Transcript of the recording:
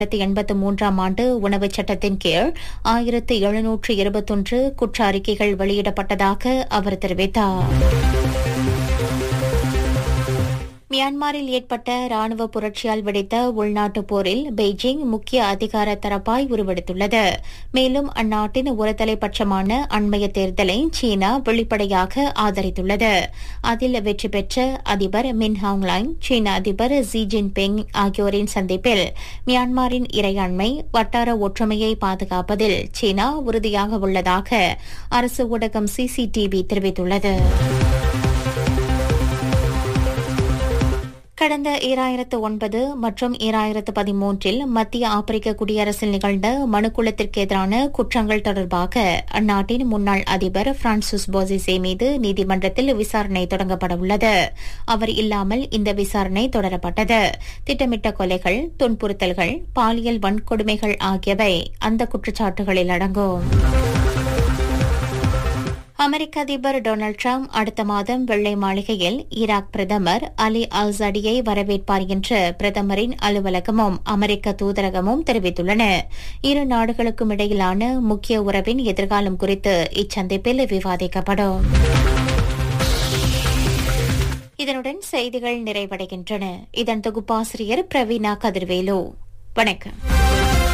ஆயிரத்தி எண்பத்து மூன்றாம் ஆண்டு உணவுச் சட்டத்தின் கீழ் ஆயிரத்து எழுநூற்று இருபத்தொன்று குற்ற அறிக்கைகள் வெளியிடப்பட்டதாக அவர் தெரிவித்தார் மியான்மரில் ஏற்பட்ட ராணுவ புரட்சியால் வெடித்த உள்நாட்டுப் போரில் பெய்ஜிங் முக்கிய அதிகார தரப்பாய் உருவெடுத்துள்ளது மேலும் அந்நாட்டின் ஒருதலை பட்சமான அண்மைய தேர்தலை சீனா வெளிப்படையாக ஆதரித்துள்ளது அதில் வெற்றி பெற்ற அதிபர் மின் ஹாங்லைன் சீன அதிபர் ஜி ஜின்பிங் ஆகியோரின் சந்திப்பில் மியான்மரின் இறையாண்மை வட்டார ஒற்றுமையை பாதுகாப்பதில் சீனா உறுதியாக உள்ளதாக அரசு ஊடகம் சிசிடிவி தெரிவித்துள்ளது கடந்த ஈராயிரத்து ஒன்பது மற்றும் ஈராயிரத்து பதிமூன்றில் மத்திய ஆப்பிரிக்க குடியரசில் நிகழ்ந்த மனுக்குளத்திற்கு எதிரான குற்றங்கள் தொடர்பாக அந்நாட்டின் முன்னாள் அதிபர் பிரான்சிஸ் போசிசே மீது நீதிமன்றத்தில் விசாரணை தொடங்கப்பட உள்ளது அவர் இல்லாமல் இந்த விசாரணை தொடரப்பட்டது திட்டமிட்ட கொலைகள் துன்புறுத்தல்கள் பாலியல் வன்கொடுமைகள் ஆகியவை அந்த குற்றச்சாட்டுகளில் அடங்கும் அமெரிக்க அதிபர் டொனால்டு டிரம்ப் அடுத்த மாதம் வெள்ளை மாளிகையில் ஈராக் பிரதமர் அலி அல்சடியை வரவேற்பார் என்று பிரதமரின் அலுவலகமும் அமெரிக்க தூதரகமும் தெரிவித்துள்ளன இரு நாடுகளுக்கும் இடையிலான முக்கிய உறவின் எதிர்காலம் குறித்து இச்சந்திப்பில் விவாதிக்கப்படும் இதனுடன் செய்திகள் நிறைவடைகின்றன இதன் தொகுப்பாசிரியர் பிரவீனா கதிர்வேலு வணக்கம்